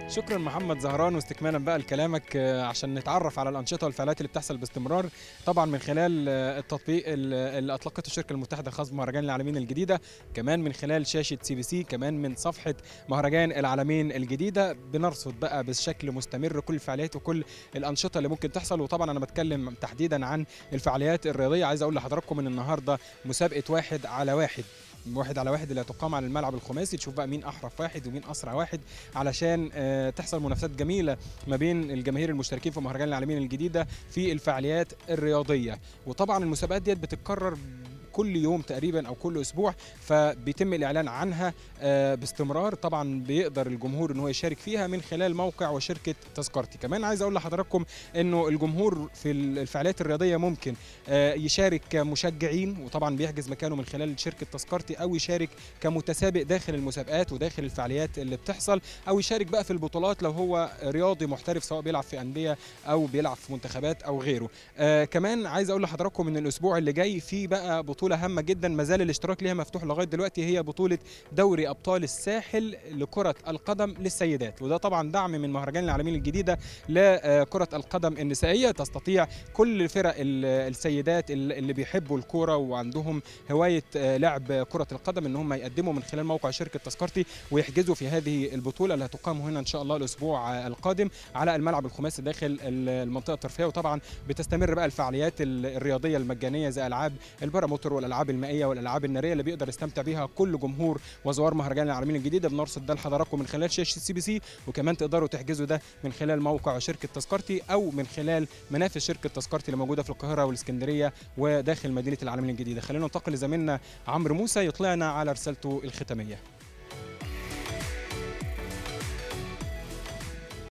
شكرا محمد زهران واستكمالا بقى لكلامك آه، عشان نتعرف على الانشطه والفعاليات اللي بتحصل باستمرار طبعا من خلال آه، التطبيق ال- اللي اطلقته الشركه المتحده الخاص بمهرجان العالمين الجديده كمان من خلال شاشه سي بي سي كمان من صفحه مهرجان العالمين الجديده بنرصد بقى بشكل مستمر كل الفعاليات وكل الانشطه اللي ممكن تحصل وطبعا انا بتكلم تحديدا عن الفعاليات الرياضيه عايز اقول لحضراتكم ان النهارده مسابقه واحد على واحد واحد على واحد اللي هتقام على الملعب الخماسي تشوف بقى مين احرف واحد ومين اسرع واحد علشان آه، تحصل منافسات جميله ما بين الجماهير المشتركين في مهرجان العالمين الجديده في الفعاليات الرياضيه وطبعا المسابقات ديت بتتكرر كل يوم تقريبا او كل اسبوع فبيتم الاعلان عنها آه، باستمرار طبعا بيقدر الجمهور ان هو يشارك فيها من خلال موقع وشركه تذكرتي كمان عايز اقول لحضراتكم انه الجمهور في الفعاليات الرياضيه ممكن آه، يشارك كمشجعين وطبعا بيحجز مكانه من خلال شركه تذكرتي او يشارك كمتسابق داخل المسابقات وداخل الفعاليات اللي بتحصل او يشارك بقى في البطولات لو هو رياضي محترف سواء بيلعب في انديه او بيلعب في منتخبات او غيره آه كمان عايز اقول لحضراتكم ان الاسبوع اللي جاي في بقى بطوله هامه جدا ما زال الاشتراك ليها مفتوح لغايه دلوقتي هي بطوله دوري ابطال الساحل لكره القدم للسيدات وده طبعا دعم من مهرجان العالمين الجديده لكره القدم النسائيه تستطيع كل فرق ال- السيدات ال- اللي بيحبوا الكوره وعندهم هوايه آه، لعب كره القدم ان هم يقدموا من خلال موقع شركه تذكرتي ويحجزوا في هذه البطوله اللي هتقام هنا ان شاء الله الاسبوع آه، القادم على الملعب الخماسي داخل ال- المنطقه الترفيهيه وطبعا بتستمر بقى الفعاليات ال- الرياضيه المجانيه زي العاب الباراموتور والالعاب المائيه والالعاب الناريه اللي بيقدر يستمتع بيها كل جمهور وزوار مهرجان العالمين الجديده بنرصد ده لحضراتكم من خلال شاشه السي بي سي وكمان تقدروا تحجزوا ده من خلال موقع شركه تذكرتي او من خلال منافذ شركه تذكرتي اللي موجوده في القاهره والاسكندريه وداخل مدينه العالمين الجديده خلينا ننتقل لزميلنا عمرو موسى يطلعنا على رسالته الختاميه